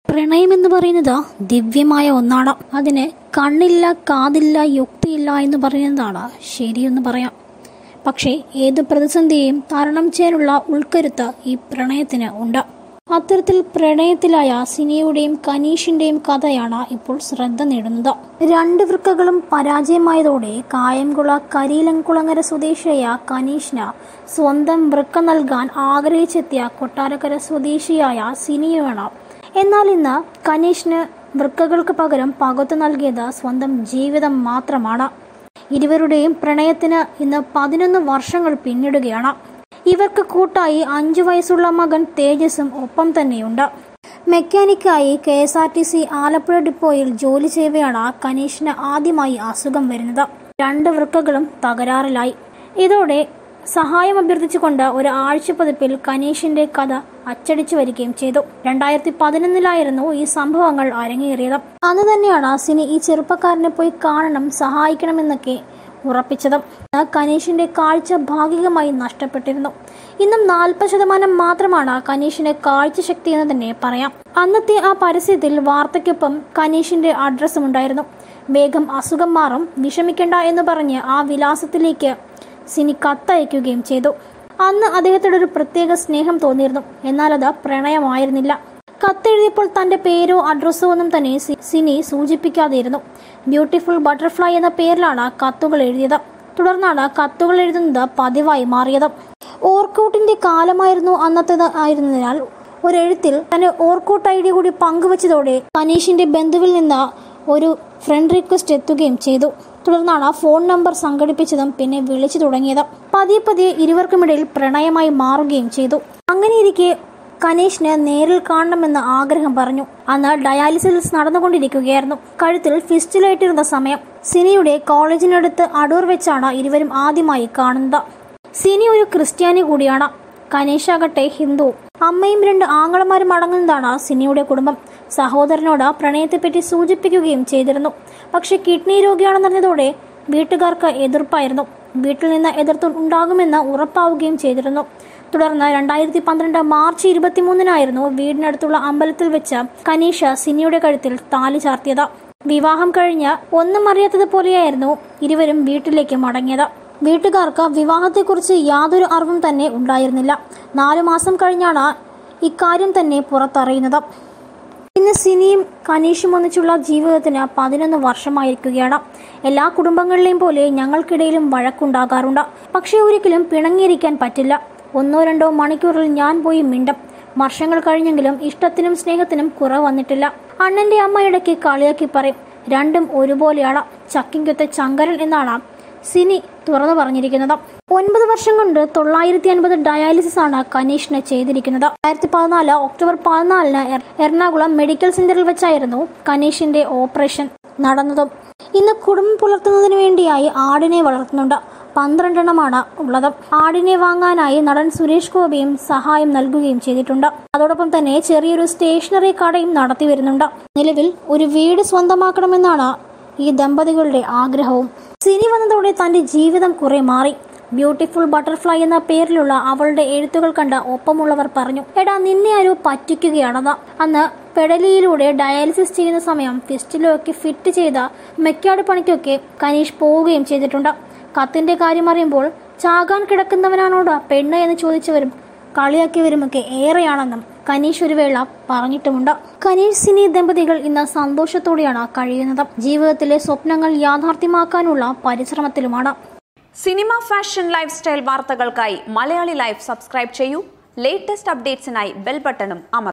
പ്രണയം എന്ന് പറയുന്നത് ദിവ്യമായ ഒന്നാണ് അതിന് കണ്ണില്ല കാതില്ല യുക്തിയില്ല എന്ന് പറയുന്നതാണ് ശരിയെന്ന് പറയാം പക്ഷേ ഏത് പ്രതിസന്ധിയെയും തരണം ചെയ്യാനുള്ള ഉൾക്കരുത്ത് ഈ പ്രണയത്തിന് ഉണ്ട് അത്തരത്തിൽ പ്രണയത്തിലായ സിനിയുടെയും കനീഷിന്റെയും കഥയാണ് ഇപ്പോൾ ശ്രദ്ധ നേടുന്നത് രണ്ട് വൃക്കകളും പരാജയമായതോടെ കായംകുള കരിയിലംകുളങ്ങര സ്വദേശിയായ കനീഷിന് സ്വന്തം വൃക്ക നൽകാൻ ആഗ്രഹിച്ചെത്തിയ കൊട്ടാരക്കര സ്വദേശിയായ സിനിയാണ് എന്നാൽ ഇന്ന് കനീഷിന് വൃക്കകൾക്ക് പകരം പകുത്തു നൽകിയത് സ്വന്തം ജീവിതം മാത്രമാണ് ഇരുവരുടെയും പ്രണയത്തിന് ഇന്ന് പതിനൊന്ന് വർഷങ്ങൾ പിന്നിടുകയാണ് ഇവർക്ക് കൂട്ടായി അഞ്ചു വയസ്സുള്ള മകൻ തേജസും ഒപ്പം തന്നെയുണ്ട് മെക്കാനിക്കായി K S R T C Alappuzha ഡിപ്പോയിൽ ജോലി ചെയ്യവെയാണ് കനീഷിന് ആദ്യമായി അസുഖം വരുന്നത് രണ്ട് വൃക്കകളും തകരാറിലായി ഇതോടെ സഹായം അഭ്യർത്ഥിച്ചുകൊണ്ട് ഒരു ആഴ്ചപ്പതിപ്പിൽ കനീഷിന്റെ കഥ അച്ചടിച്ചു വരികയും ചെയ്തു രണ്ടായിരത്തി പതിനൊന്നിലായിരുന്നു ഈ സംഭവങ്ങൾ അരങ്ങേറിയത് അന്ന് തന്നെയാണ് സിനി ഈ ചെറുപ്പക്കാരനെ പോയി കാണണം സഹായിക്കണമെന്നൊക്കെ ഉറപ്പിച്ചത് കനീഷിന്റെ കാഴ്ച ഭാഗികമായി നഷ്ടപ്പെട്ടിരുന്നു ഇന്നും നാൽപ്പത് ശതമാനം മാത്രമാണ് കനീഷിന്റെ കാഴ്ചശക്തി എന്ന് തന്നെ പറയാം അന്നത്തെ ആ പരസ്യത്തിൽ വാർത്തയ്ക്കൊപ്പം കനീഷിന്റെ അഡ്രസ്സും ഉണ്ടായിരുന്നു വേഗം അസുഖം മാറും വിഷമിക്കണ്ട എന്ന് പറഞ്ഞ് ആ വിലാസത്തിലേക്ക് സിനി കത്തയക്കുകയും ചെയ്തു അന്ന് അദ്ദേഹത്തോട് ഒരു പ്രത്യേക സ്നേഹം തോന്നിയിരുന്നു എന്നാൽ അത് പ്രണയമായിരുന്നില്ല കത്തെഴുതിയപ്പോൾ തന്റെ പേരോ അഡ്രസ്സോ ഒന്നും തന്നെ സി- സിനി സൂചിപ്പിക്കാതെയിരുന്നു ബ്യൂട്ടിഫുൾ ബട്ടർഫ്ലൈ എന്ന പേരിലാണ് കത്തുകൾ എഴുതിയത് തുടർന്നാണ് കത്തുകൾ എഴുതുന്നത് പതിവായി മാറിയത് ഓർക്കൗട്ടിന്റെ കാലമായിരുന്നു അന്നത്തേത് ആയിരുന്നതിനാൽ ഒരെഴുത്തിൽ തന്റെ ഓർക്കൗട്ട് ഐ ഡി കൂടി പങ്കുവച്ചതോടെ കനീഷിന്റെ ബന്ധുവിൽ നിന്ന് ഒരു ഫ്രണ്ട് റിക്വസ്റ്റ് എത്തുകയും ചെയ്തു തുടർന്നാണ് ഫോൺ നമ്പർ സംഘടിപ്പിച്ചതും പിന്നെ വിളിച്ചു തുടങ്ങിയത് പതിയെ പതിയെ ഇരുവർക്കുമിടയിൽ പ്രണയമായി മാറുകയും ചെയ്തു അങ്ങനെയിരിക്കെ കനീഷിന് നേരിൽ കാണണമെന്ന് ആഗ്രഹം പറഞ്ഞു അന്ന് ഡയാലിസിസ് നടന്നുകൊണ്ടിരിക്കുകയായിരുന്നു കഴുത്തിൽ ഫിസ്റ്റിലായിട്ടിരുന്ന സമയം സിനിയുടെ കോളേജിനടുത്ത് അടൂർ വെച്ചാണ് ഇരുവരും ആദ്യമായി കാണുന്നത് സിനി ഒരു ക്രിസ്ത്യാനി കൂടിയാണ് കനീഷാകട്ടെ ഹിന്ദു അമ്മയും രണ്ട് ആങ്ങളമാരും അടങ്ങുന്നതാണ് സിനിയുടെ കുടുംബം സഹോദരനോട് പ്രണയത്തെപ്പറ്റി സൂചിപ്പിക്കുകയും ചെയ്തിരുന്നു പക്ഷെ കിഡ്നി രോഗിയാണെന്നറിഞ്ഞതോടെ വീട്ടുകാർക്ക് എതിർപ്പായിരുന്നു വീട്ടിൽ നിന്ന് എതിർത്ത് ഉണ്ടാകുമെന്ന് ഉറപ്പാവുകയും ചെയ്തിരുന്നു തുടർന്ന് രണ്ടായിരത്തി പന്ത്രണ്ട് മാർച്ച് ഇരുപത്തിമൂന്നിനായിരുന്നു വീടിനടുത്തുള്ള അമ്പലത്തിൽ വെച്ച് കനീഷ സിനിയുടെ കഴുത്തിൽ താലി ചാർത്തിയത് വിവാഹം കഴിഞ്ഞ് ഒന്നും അറിയാത്തതുപോലെയായിരുന്നു ഇരുവരും വീട്ടിലേക്ക് മടങ്ങിയത് വീട്ടുകാർക്ക് വിവാഹത്തെക്കുറിച്ച് യാതൊരു അറിവും തന്നെ ഉണ്ടായിരുന്നില്ല നാലു മാസം കഴിഞ്ഞാണ് ഇക്കാര്യം തന്നെ പുറത്തറിയുന്നത് ഇന്ന് സിനിയും കനീഷും ഒന്നിച്ചുള്ള ജീവിതത്തിന് പതിനൊന്ന് വർഷമായിരിക്കുകയാണ് എല്ലാ കുടുംബങ്ങളിലെയും പോലെ ഞങ്ങൾക്കിടയിലും വഴക്കുണ്ടാകാറുണ്ട് പക്ഷേ ഒരിക്കലും പിണങ്ങിയിരിക്കാൻ പറ്റില്ല ഒന്നോ രണ്ടോ മണിക്കൂറിൽ ഞാൻ പോയി മിണ്ടും വർഷങ്ങൾ കഴിഞ്ഞെങ്കിലും ഇഷ്ടത്തിനും സ്നേഹത്തിനും കുറവ് വന്നിട്ടില്ല അണ്ണന്റെ അമ്മ ഇടയ്ക്ക് കളിയാക്കി പറയും രണ്ടും ഒരുപോലെയാണ് ചക്കിങ്കൊത്ത ചങ്കരൻ എന്നാണ് സിനി തുറന്നു പറഞ്ഞിരിക്കുന്നത് ഒൻപത് വർഷം കൊണ്ട് തൊള്ളായിരത്തി അൻപത് ഡയാലിസിസ് ആണ് കനീഷിന് ചെയ്തിരിക്കുന്നത് രണ്ടായിരത്തി പതിനാല് ഒക്ടോബർ പതിനാലിന് എർ- എറണാകുളം മെഡിക്കൽ സെന്ററിൽ വെച്ചായിരുന്നു കനീഷിന്റെ ഓപ്പറേഷൻ നടന്നതും ഇന്ന് കുടുംബം പുലർത്തുന്നതിന് വേണ്ടിയായി ആടിനെ വളർത്തുന്നുണ്ട് പന്ത്രണ്ടെണ്ണമാണ് ഉള്ളത് ആടിനെ വാങ്ങാനായി നടൻ സുരേഷ് ഗോപിയും സഹായം നൽകുകയും ചെയ്തിട്ടുണ്ട് അതോടൊപ്പം തന്നെ ചെറിയൊരു സ്റ്റേഷനറി കടയും നടത്തി വരുന്നുണ്ട് നിലവിൽ ഒരു വീട് സ്വന്തമാക്കണമെന്നാണ് ഈ ദമ്പതികളുടെ ആഗ്രഹവും സിനി വന്നതോടെ തന്റെ ജീവിതം കുറെ മാറി ബ്യൂട്ടിഫുൾ ബട്ടർഫ്ലൈ എന്ന പേരിലുള്ള അവളുടെ എഴുത്തുകൾ കണ്ട ഒപ്പമുള്ളവർ പറഞ്ഞു എടാ നിന്നെ ആരോ പറ്റിക്കുകയാണെന്ന് അന്ന് പെടലിയിലൂടെ ഡയാലിസിസ് ചെയ്യുന്ന സമയം ഫിസ്റ്റിലൊക്കെ ഫിറ്റ് ചെയ്ത മെക്കാട് പണിക്കൊക്കെ കനീഷ് പോവുകയും ചെയ്തിട്ടുണ്ട് കത്തിന്റെ കാര്യം അറിയുമ്പോൾ ചാകാൻ കിടക്കുന്നവനാണോടാ പെണ്ണ് എന്ന് ചോദിച്ചവരും കളിയാക്കിയവരുമൊക്കെ ഏറെയാണെന്നും കനീഷ് ഒരു വേള പറഞ്ഞിട്ടുമുണ്ട് കനീഷ് സിനി ദമ്പതികൾ ഇന്ന് സന്തോഷത്തോടെയാണ് കഴിയുന്നത് ജീവിതത്തിലെ സ്വപ്നങ്ങൾ യാഥാർത്ഥ്യമാക്കാനുള്ള പരിശ്രമത്തിലുമാണ് സിനിമ ഫാഷൻ ലൈഫ് സ്റ്റൈൽ വാർത്തകൾക്കായി മലയാളി ലൈഫ് സബ്സ്ക്രൈബ് ചെയ്യൂ ലേറ്റസ്റ്റ് അപ്ഡേറ്റ്സിനായി ബെൽ ബട്ടണും അമർ